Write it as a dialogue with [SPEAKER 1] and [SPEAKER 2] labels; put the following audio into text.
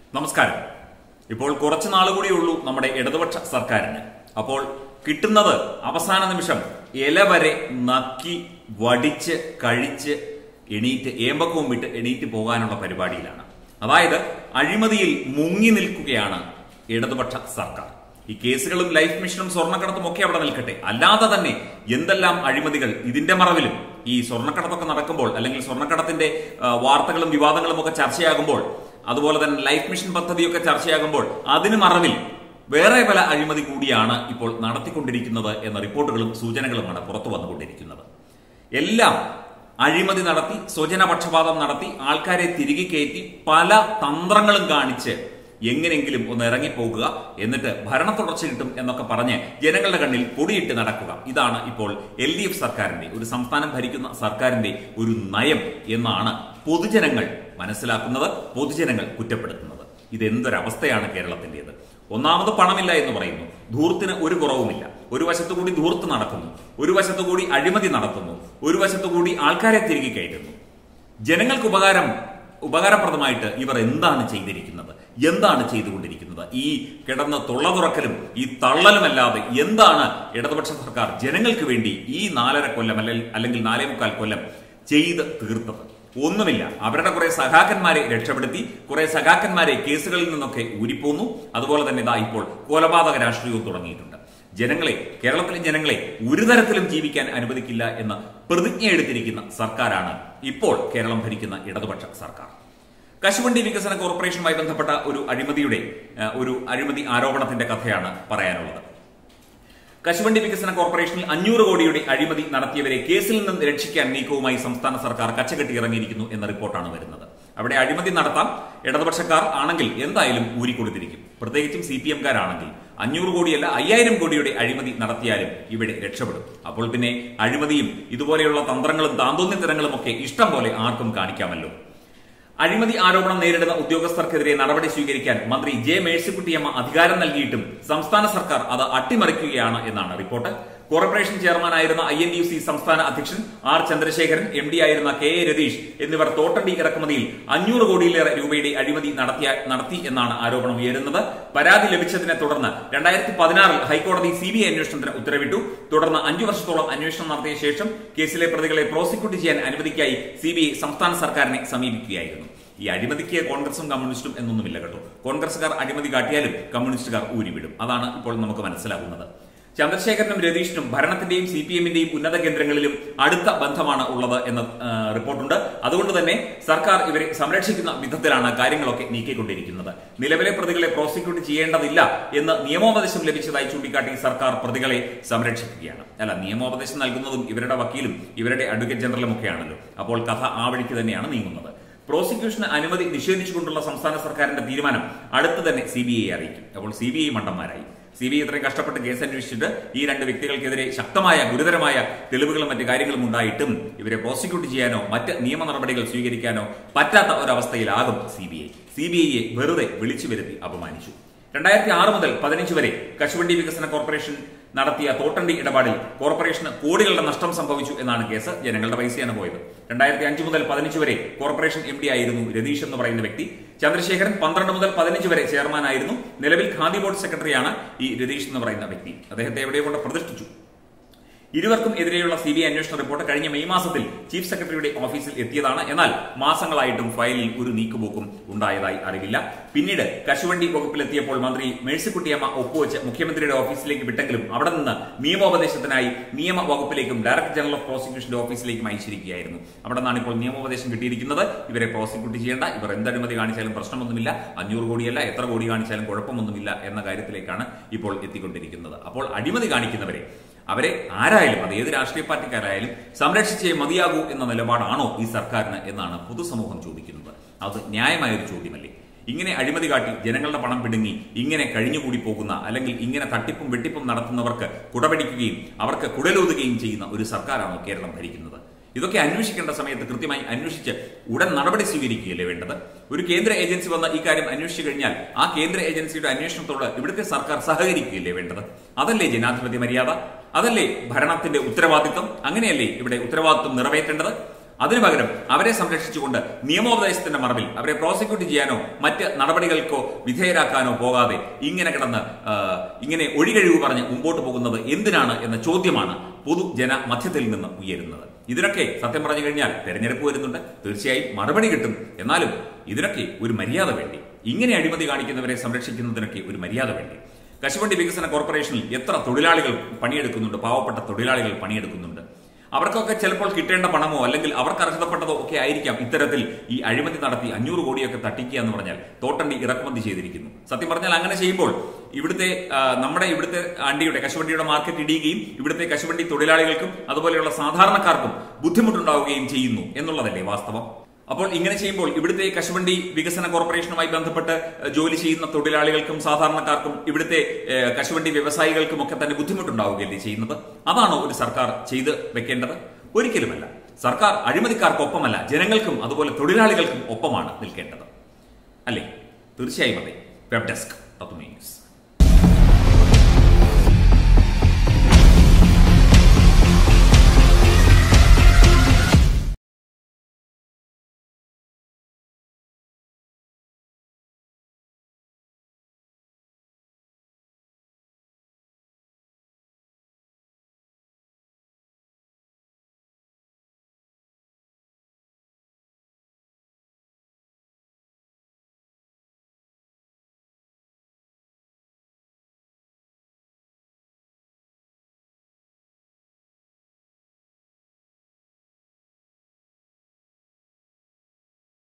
[SPEAKER 1] നമസ്കാരം ഇപ്പോൾ കുറച്ചു നാൾ കൂടിയേ ഉള്ളൂ നമ്മുടെ ഇടതുപക്ഷ സർക്കാരിന് അപ്പോൾ കിട്ടുന്നത് അവസാന നിമിഷം ഇല വരെ നക്കി വടിച്ച് കഴിച്ച് എണീറ്റ് ഏമ്പക്കവും വിട്ട് എണീറ്റ് പോകാനുള്ള പരിപാടിയിലാണ് അതായത് അഴിമതിയിൽ മുങ്ങി നിൽക്കുകയാണ് ഇടതുപക്ഷ സർക്കാർ ഈ കേസുകളും ലൈഫ് മിഷനും സ്വർണ്ണക്കടത്തും ഒക്കെ അവിടെ നിൽക്കട്ടെ അല്ലാതെ തന്നെ എന്തെല്ലാം അഴിമതികൾ ഇതിന്റെ മറവിലും ഈ സ്വർണ്ണക്കടത്തൊക്കെ നടക്കുമ്പോൾ അല്ലെങ്കിൽ സ്വർണ്ണക്കടത്തിന്റെ ആ, വാർത്തകളും വിവാദങ്ങളും ഒക്കെ ചർച്ചയാകുമ്പോൾ അതുപോലെ തന്നെ ലൈഫ് മിഷൻ പദ്ധതിയൊക്കെ ചർച്ചയാകുമ്പോൾ അതിന് മറവിൽ വേറെ പല അഴിമതി കൂടിയാണ് ഇപ്പോൾ നടത്തിക്കൊണ്ടിരിക്കുന്നത് എന്ന റിപ്പോർട്ടുകളും സൂചനകളുമാണ് പുറത്തു വന്നുകൊണ്ടിരിക്കുന്നത് എല്ലാം അഴിമതി നടത്തി സ്വജനപക്ഷപാതം നടത്തി ആൾക്കാരെ തിരികെ കയറ്റി പല തന്ത്രങ്ങളും കാണിച്ച് എങ്ങനെങ്കിലും ഒന്ന് ഇറങ്ങിപ്പോകുക എന്നിട്ട് ഭരണ തുടർച്ച കിട്ടും എന്നൊക്കെ പറഞ്ഞ് ജനങ്ങളുടെ കണ്ണിൽ പൊടിയിട്ട് നടക്കുക ഇതാണ് ഇപ്പോൾ എൽ ഡി എഫ് സർക്കാരിന്റെ ഒരു സംസ്ഥാനം ഭരിക്കുന്ന സർക്കാരിന്റെ ഒരു നയം എന്നാണ് പൊതുജനങ്ങൾ മനസ്സിലാക്കുന്നത് പൊതുജനങ്ങൾ കുറ്റപ്പെടുത്തുന്നത് ഇതെന്തൊരവസ്ഥയാണ് കേരളത്തിന്റേത് ഒന്നാമത് പണമില്ല എന്ന് പറയുന്നു ധൂർത്തിന് ഒരു കുറവുമില്ല ഒരു വശത്തു കൂടി ധൂർത്ത് നടക്കുന്നു ഒരു വശത്തു കൂടി അഴിമതി നടത്തുന്നു ഒരു വശത്തു കൂടി ആൾക്കാരെ തിരികെ കയറ്റുന്നു ജനങ്ങൾക്ക് ഉപകാരം ഉപകാരപ്രദമായിട്ട് ഇവർ എന്താണ് ചെയ്തിരിക്കുന്നത് എന്താണ് ചെയ്തുകൊണ്ടിരിക്കുന്നത് ഈ കിടന്ന് തുള്ള തുറക്കലും ഈ തള്ളലുമല്ലാതെ എന്താണ് ഇടതുപക്ഷ സർക്കാർ ജനങ്ങൾക്ക് വേണ്ടി ഈ നാലര കൊല്ലം അല്ലെങ്കിൽ അല്ലെങ്കിൽ നാലേ മുക്കാൽ കൊല്ലം ചെയ്ത് തീർത്തത് ഒന്നുമില്ല അവരുടെ കുറെ സഖാക്കന്മാരെ രക്ഷപ്പെടുത്തി കുറെ സഖാക്കന്മാരെ കേസുകളിൽ നിന്നൊക്കെ ഊരിപ്പോന്നു അതുപോലെ തന്നെ ഇതാ ഇപ്പോൾ കൊലപാതക രാഷ്ട്രീയവും തുടങ്ങിയിട്ടുണ്ട് ജനങ്ങളെ കേരളത്തിലെ ജനങ്ങളെ ഒരു തരത്തിലും ജീവിക്കാൻ അനുവദിക്കില്ല എന്ന് പ്രതിജ്ഞ എടുത്തിരിക്കുന്ന സർക്കാരാണ് ഇപ്പോൾ കേരളം ഭരിക്കുന്ന ഇടതുപക്ഷ സർക്കാർ കശുവണ്ടി വികസന കോർപ്പറേഷനുമായി ബന്ധപ്പെട്ട ഒരു അഴിമതിയുടെ ഏഹ്, ഒരു അഴിമതി ആരോപണത്തിന്റെ കഥയാണ് പറയാനുള്ളത് കശുവണ്ടി വികസന കോർപ്പറേഷനിൽ അഞ്ഞൂറ് കോടിയുടെ അഴിമതി നടത്തിയവരെ കേസിൽ നിന്ന് രക്ഷിക്കാൻ നീക്കവുമായി സംസ്ഥാന സർക്കാർ കച്ചകെട്ടി ഇറങ്ങിയിരിക്കുന്നു എന്ന റിപ്പോർട്ടാണ് വരുന്നത് അവിടെ അഴിമതി നടത്താം ഇടതുപക്ഷക്കാർ ആണെങ്കിൽ എന്തായാലും ഊരിക്കൊടുത്തിരിക്കും പ്രത്യേകിച്ചും സി പി എംകാരാണെങ്കിൽ അഞ്ഞൂറ് കോടിയല്ല അയ്യായിരം കോടിയുടെ അഴിമതി നടത്തിയാലും ഇവിടെ രക്ഷപ്പെടും അപ്പോൾ പിന്നെ അഴിമതിയും ഇതുപോലെയുള്ള തന്ത്രങ്ങളും താന്തോന്നിത്തരങ്ങളും ഒക്കെ ഇഷ്ടം പോലെ ആർക്കും കാണിക്കാമല്ലോ അഴിമതി ആരോപണം നേരിടുന്ന ഉദ്യോഗസ്ഥർക്കെതിരെ നടപടി സ്വീകരിക്കാൻ മന്ത്രി ജെ മേഴ്സിക്കുട്ടിയമ്മ അധികാരം നൽകിയിട്ടും സംസ്ഥാന സർക്കാർ അത് അട്ടിമറിക്കുകയാണ് എന്നാണ് റിപ്പോർട്ട് കോർപ്പറേഷൻ ചെയർമാനായിരുന്ന ഐ എൻ ഡി സി സംസ്ഥാന അധ്യക്ഷൻ ആർ ചന്ദ്രശേഖരൻ എം ഡി ആയിരുന്ന കെ എ രതീഷ് എന്നിവർ തോട്ടണ്ടി ഇറക്കുമതിയിൽ അഞ്ഞൂറ് കോടിയിലേറെ രൂപയുടെ അഴിമതി നടത്തിയ നടത്തി എന്നാണ് ആരോപണം ഉയരുന്നത് പരാതി ലഭിച്ചതിനെ തുടർന്ന് രണ്ടായിരത്തി പതിനാറിൽ ഹൈക്കോടതി സി ബി ഐ അന്വേഷണത്തിന് ഉത്തരവിട്ടു തുടർന്ന് അഞ്ചു വർഷത്തോളം അന്വേഷണം നടത്തിയ ശേഷം കേസിലെ പ്രതികളെ പ്രോസിക്യൂട്ട് ചെയ്യാൻ അനുമതിക്കായി സി ബി ഐ സംസ്ഥാന സർക്കാരിനെ സമീപിക്കുകയായിരുന്നു ഈ അഴിമതിക്ക് കോൺഗ്രസും കമ്മ്യൂണിസ്റ്റും എന്നൊന്നുമില്ല കേട്ടോ കോൺഗ്രസുകാർ അഴിമതി കാട്ടിയാലും കമ്മ്യൂണിസ്റ്റുകാർ ഊരിവിടും അതാണ് ഇപ്പോൾ നമുക്ക് മനസ്സിലാകുന്നത് ചന്ദ്രശേഖരനും രതീഷിനും ഭരണത്തിന്റെയും സി പി എമ്മിന്റെയും ഉന്നത കേന്ദ്രങ്ങളിലും അടുത്ത ബന്ധമാണ് ഉള്ളത് എന്ന ആ, റിപ്പോർട്ടുണ്ട് അതുകൊണ്ട് തന്നെ സർക്കാർ ഇവരെ സംരക്ഷിക്കുന്ന വിധത്തിലാണ് കാര്യങ്ങളൊക്കെ നീക്കിക്കൊണ്ടിരിക്കുന്നത് നിലവിലെ പ്രതികളെ പ്രോസിക്യൂട്ട് ചെയ്യേണ്ടതില്ല എന്ന് നിയമോപദേശം ലഭിച്ചതായി ചൂണ്ടിക്കാട്ടി സർക്കാർ പ്രതികളെ സംരക്ഷിക്കുകയാണ് അല്ല നിയമോപദേശം നൽകുന്നതും ഇവരുടെ വക്കീലും ഇവരുടെ അഡ്വക്കേറ്റ് ജനറലും ഒക്കെയാണല്ലോ അപ്പോൾ കഥ ആ വഴിക്ക് തന്നെയാണ് നീങ്ങുന്നത് പ്രോസിക്യൂഷന് അനുമതി നിഷേധിച്ചുകൊണ്ടുള്ള സംസ്ഥാന സർക്കാരിന്റെ തീരുമാനം അടുത്ത് തന്നെ സി ബി ഐ അറിയിക്കും അപ്പോൾ സി ബി ഐ മണ്ടന്മാരായി സി ബി ഐ ഇത്രയും കഷ്ടപ്പെട്ട് കേസ് അന്വേഷിച്ചിട്ട് ഈ രണ്ട് വ്യക്തികൾക്കെതിരെ ശക്തമായ ഗുരുതരമായ തെളിവുകളും മറ്റു കാര്യങ്ങളും ഉണ്ടായിട്ടും ഇവരെ പ്രോസിക്യൂട്ട് ചെയ്യാനോ മറ്റ് നിയമ നടപടികൾ സ്വീകരിക്കാനോ പറ്റാത്ത ഒരവസ്ഥയിലാകും C B I C B ഐയെ വെറുതെ വിളിച്ചു വരുത്തി അപമാനിച്ചു രണ്ടായിരത്തി ആറ് മുതൽ പതിനഞ്ച് വരെ കശുവണ്ടി വികസന കോർപ്പറേഷൻ നടത്തിയ തോട്ടണ്ടി ഇടപാടിൽ കോർപ്പറേഷന് കോടികളുടെ നഷ്ടം സംഭവിച്ചു എന്നാണ് കേസ് ജനങ്ങളുടെ പൈസയാണ് പോയത് രണ്ടായിരത്തി അഞ്ച് മുതൽ പതിനഞ്ച് വരെ കോർപ്പറേഷൻ എം ഡി ആയിരുന്നു രതീഷ് എന്ന് പറയുന്ന വ്യക്തി ചന്ദ്രശേഖരൻ പന്ത്രണ്ട് മുതൽ പതിനഞ്ച് വരെ ചെയർമാനായിരുന്നു നിലവിൽ ഖാദി ബോർഡ് സെക്രട്ടറിയാണ് ഈ രതീഷ് എന്ന് പറയുന്ന വ്യക്തി അദ്ദേഹത്തെ എവിടെയോ കൊണ്ട് പ്രതിഷ്ഠിച്ചു ഇരുവർക്കും എതിരെയുള്ള സി ബി ഐ അന്വേഷണ റിപ്പോർട്ട് കഴിഞ്ഞ മെയ് മാസത്തിൽ ചീഫ് സെക്രട്ടറിയുടെ ഓഫീസിൽ എത്തിയതാണ് എന്നാൽ മാസങ്ങളായിട്ടും ഫയലിൽ ഒരു നീക്കുപോക്കും ഉണ്ടായതായി അറിവില്ല പിന്നീട് കശുവണ്ടി വകുപ്പിലെത്തിയപ്പോൾ മന്ത്രി മേഴ്സിക്കുട്ടിയമ്മ ഒപ്പുവെച്ച് മുഖ്യമന്ത്രിയുടെ ഓഫീസിലേക്ക് വിട്ടെങ്കിലും അവിടെ നിന്ന് നിയമോപദേശത്തിനായി നിയമ വകുപ്പിലേക്കും ഡയറക്ടർ ജനറൽ ഓഫ് പ്രോസിക്യൂഷന്റെ ഓഫീസിലേക്കും അയച്ചിരിക്കുകയായിരുന്നു അവിടെ നിന്നാണ് ഇപ്പോൾ നിയമോപദേശം കിട്ടിയിരിക്കുന്നത് ഇവരെ പ്രോസിക്യൂട്ട് ചെയ്യേണ്ട ഇവർ എന്തഴിമതി കാണിച്ചാലും പ്രശ്നമൊന്നുമില്ല അഞ്ഞൂറ് കോടിയല്ല എത്ര കോടി കാണിച്ചാലും കുഴപ്പമൊന്നുമില്ല എന്ന കാര്യത്തിലേക്കാണ് ഇപ്പോൾ എത്തിക്കൊണ്ടിരിക്കുന്നത് അപ്പോൾ അഴിമതി കാണിക്കുന്നവരെ അവരെ ആരായാലും അത് ഏത് രാഷ്ട്രീയ പാർട്ടിക്കാരായാലും സംരക്ഷിച്ചേ മതിയാകൂ എന്ന നിലപാടാണോ ഈ സർക്കാരിന് എന്നാണ് പൊതുസമൂഹം ചോദിക്കുന്നത് അത് ന്യായമായ ഒരു ചോദ്യമല്ലേ ഇങ്ങനെ അഴിമതി കാട്ടി ജനങ്ങളുടെ പണം പിടുങ്ങി ഇങ്ങനെ കഴിഞ്ഞുകൂടി പോകുന്ന അല്ലെങ്കിൽ ഇങ്ങനെ തട്ടിപ്പും വെട്ടിപ്പും നടത്തുന്നവർക്ക് കുടപിടിക്കുകയും അവർക്ക് കുടലൂതുകയും ചെയ്യുന്ന ഒരു സർക്കാരാണോ കേരളം ഭരിക്കുന്നത് ഇതൊക്കെ അന്വേഷിക്കേണ്ട സമയത്ത് കൃത്യമായി അന്വേഷിച്ച് ഉടൻ നടപടി സ്വീകരിക്കുകയല്ലേ വേണ്ടത് ഒരു കേന്ദ്ര ഏജൻസി വന്ന് ഈ കാര്യം അന്വേഷിച്ചു കഴിഞ്ഞാൽ ആ കേന്ദ്ര ഏജൻസിയുടെ അന്വേഷണത്തോട് ഇവിടുത്തെ സർക്കാർ സഹകരിക്കുകയല്ലേ വേണ്ടത് അതല്ലേ ജനാധിപത്യ മര്യാദ അതല്ലേ ഭരണത്തിന്റെ ഉത്തരവാദിത്വം അങ്ങനെയല്ലേ ഇവിടെ ഉത്തരവാദിത്വം നിറവേറ്റേണ്ടത് അതിനു പകരം അവരെ സംരക്ഷിച്ചുകൊണ്ട് നിയമോപദേശത്തിന്റെ മറവിൽ അവരെ പ്രോസിക്യൂട്ട് ചെയ്യാനോ മറ്റ് നടപടികൾക്കോ വിധേയരാക്കാനോ പോകാതെ ഇങ്ങനെ കിടന്ന് ആ, ഇങ്ങനെ ഒഴികഴിവ് പറഞ്ഞ് മുമ്പോട്ട് പോകുന്നത് എന്തിനാണ് എന്ന ചോദ്യമാണ് പൊതുജന മധ്യത്തിൽ നിന്ന് ഉയരുന്നത് ഇതിനൊക്കെ സത്യം പറഞ്ഞു കഴിഞ്ഞാൽ തെരഞ്ഞെടുപ്പ് വരുന്നുണ്ട് തീർച്ചയായും മറുപടി കിട്ടും എന്നാലും ഇതിനൊക്കെ ഒരു മര്യാദ വേണ്ടി ഇങ്ങനെ അഴിമതി കാണിക്കുന്നവരെ സംരക്ഷിക്കുന്നതിനൊക്കെ ഒരു മര്യാദ വേണ്ടി കശുവണ്ടി വികസന കോർപ്പറേഷനിൽ എത്ര തൊഴിലാളികൾ പണിയെടുക്കുന്നുണ്ട് പാവപ്പെട്ട തൊഴിലാളികൾ പണിയെടുക്കുന്നുണ്ട് അവർക്കൊക്കെ ചിലപ്പോൾ കിട്ടേണ്ട പണമോ അല്ലെങ്കിൽ അവർക്ക് അർഹതപ്പെട്ടതോ ഒക്കെ ആയിരിക്കാം ഇത്തരത്തിൽ ഈ അഴിമതി നടത്തി അഞ്ഞൂറ് കോടിയൊക്കെ തട്ടിക്കുക എന്ന് പറഞ്ഞാൽ തോട്ടണ്ടി ഇറക്കുമതി ചെയ്തിരിക്കുന്നു സത്യം പറഞ്ഞാൽ അങ്ങനെ ചെയ്യുമ്പോൾ ഇവിടുത്തെ ആ, നമ്മുടെ ഇവിടുത്തെ അണ്ടിയുടെ കശുവണ്ടിയുടെ മാർക്കറ്റ് ഇടിയുകയും ഇവിടുത്തെ കശുവണ്ടി തൊഴിലാളികൾക്കും അതുപോലെയുള്ള സാധാരണക്കാർക്കും ബുദ്ധിമുട്ടുണ്ടാവുകയും ചെയ്യുന്നു എന്നുള്ളതല്ലേ വാസ്തവം അപ്പോൾ ഇങ്ങനെ ചെയ്യുമ്പോൾ ഇവിടുത്തെ കശുവണ്ടി വികസന കോർപ്പറേഷനുമായി ബന്ധപ്പെട്ട് ഏഹ്, ജോലി ചെയ്യുന്ന തൊഴിലാളികൾക്കും സാധാരണക്കാർക്കും ഇവിടുത്തെ ഏഹ്, കശുവണ്ടി വ്യവസായികൾക്കും ഒക്കെ തന്നെ ബുദ്ധിമുട്ടുണ്ടാവുകയല്ലേ ചെയ്യുന്നത് അതാണോ ഒരു സർക്കാർ ചെയ്ത് വെക്കേണ്ടത് ഒരിക്കലുമല്ല സർക്കാർ അഴിമതിക്കാർക്കൊപ്പമല്ല ജനങ്ങൾക്കും അതുപോലെ തൊഴിലാളികൾക്കും ഒപ്പമാണ് നിൽക്കേണ്ടത് അല്ലേ തീർച്ചയായും അതെ വെബ് ഡെസ്ക് തത്വമേ ന്യൂസ്